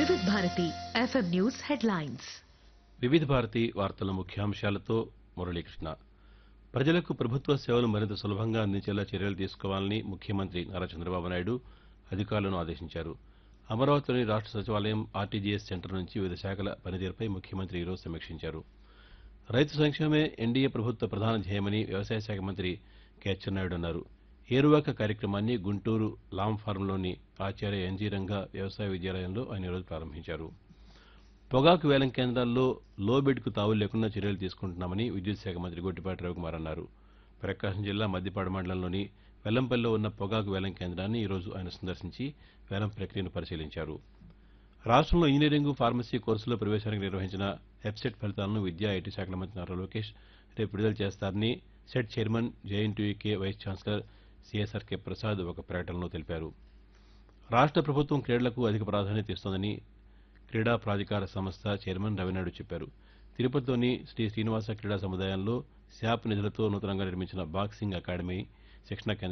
వివిధ Bharati FM news headlines వివిధ భారతి వార్తల ముఖ్యాంశాలతో మురళీకృష్ణ ప్రజలకు ప్రభుత్వ సేవలు మరింత సులభంగా అందించేలా చర్యలు తీసుకోవాలని ముఖ్యమంత్రి నారా చంద్రబాబు నాయుడు అధికారులను ఆదేశించారు అమరావతిలోని రాష్ట్ర సచివాలయం ఆర్టీజీఎస్ సెంటర్ నుంచి వివిధ శాఖల పనితీరుపై ముఖ్యమంత్రి ఈరోజు సమీక్షించారు రైతు సంక్షేమమే ఎన్డీఏ ప్రభుత్వ ప్రధాన ధ్యేయమని వ్యవసాయ శాఖ మంత్రి కె అచ్చెన్నాయుడు అన్నారు ఏరువాక కార్యక్రమాన్ని గుంటూరు లామ్ ఫారంలోని ఆచార్య ఎన్జీ రంగా వ్యవసాయ విద్యాలయంలో ఆయన ఈరోజు ప్రారంభించారు పొగాకు వేలం కేంద్రాల్లో లో బెడ్కు తావులు లేకుండా చర్యలు తీసుకుంటున్నామని విద్యుత్ శాఖ మంత్రి గొట్టిపాటి రవికుమార్ అన్నారు ప్రకాశం జిల్లా మద్దిపాడు మండలంలోని వెల్లంపల్లిలో ఉన్న పొగాకు వేలం కేంద్రాన్ని ఈరోజు ఆయన సందర్శించి వేలం ప్రక్రియను పరిశీలించారు రాష్ట్రంలో ఇంజనీరింగ్ ఫార్మసీ కోర్సులో ప్రవేశానికి నిర్వహించిన వెబ్సెట్ ఫలితాలను విద్యా ఐటీ శాఖల మంత్రి నారా లోకేష్ రేపు విడుదల చేస్తారని SET chairman JNTUK vice chancellor CSR K Prasad ఒక ప్రకటనలో తెలిపారు రాష్ట్ర ప్రభుత్వం క్రీడలకు అధిక ప్రాధాన్యత ఇస్తోందని క్రీడా ప్రాధికార సంస్థ చైర్మన్ రవినాయుడు చెప్పారు తిరుపతిలోని శ్రీ శ్రీనివాస క్రీడా సముదాయంలో శాప్ నిధులతో నూతనంగా నిర్మించిన బాక్సింగ్ అకాడమీ శిక్షణ కేంద్రం